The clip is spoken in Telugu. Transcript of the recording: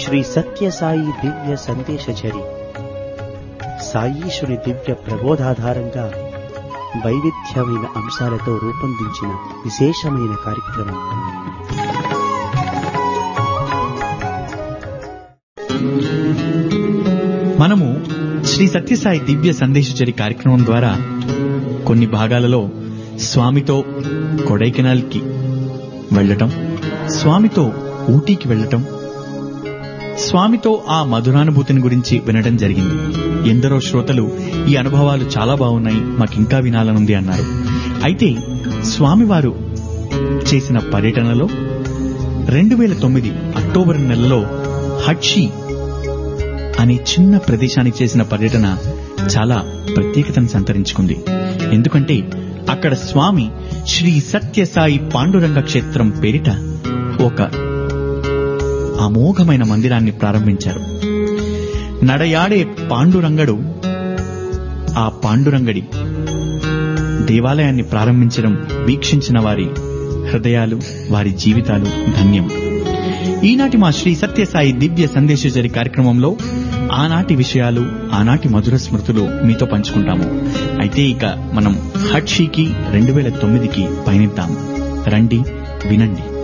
శ్రీ సత్యసాయి దివ్య సందేశచరి సాయీశుని దివ్య ప్రబోధాధారంగా వైవిధ్యమైన అంశాలతో రూపొందించిన విశేషమైన కార్యక్రమం మనము శ్రీ సత్యసాయి దివ్య సందేశచరి కార్యక్రమం ద్వారా కొన్ని భాగాలలో స్వామితో కొడైకెనాల్కి వెళ్ళటం స్వామితో ఊటీకి వెళ్ళటం స్వామితో ఆ మధురానుభూతిని గురించి వినడం జరిగింది ఎందరో శ్రోతలు ఈ అనుభవాలు చాలా బాగున్నాయి మాకింకా వినాలనుంది అన్నారు అయితే స్వామివారు చేసిన పర్యటనలో రెండు వేల తొమ్మిది అక్టోబర్ నెలలో హడ్షి అనే చిన్న ప్రదేశానికి చేసిన పర్యటన చాలా ప్రత్యేకతను సంతరించుకుంది ఎందుకంటే అక్కడ స్వామి శ్రీ సత్యసాయి పాండురంగ క్షేత్రం పేరిట ఒక అమోఘమైన మందిరాన్ని ప్రారంభించారు నడయాడే పాండురంగడు ఆ పాండురంగడి దేవాలయాన్ని ప్రారంభించడం వీక్షించిన వారి హృదయాలు వారి జీవితాలు ధన్యం ఈనాటి మా శ్రీ సత్యసాయి దివ్య సందేశచరి కార్యక్రమంలో ఆనాటి విషయాలు ఆనాటి మధుర స్మృతులు మీతో పంచుకుంటాము అయితే ఇక మనం హట్షీకి రెండు వేల తొమ్మిదికి పయనిద్దాం రండి వినండి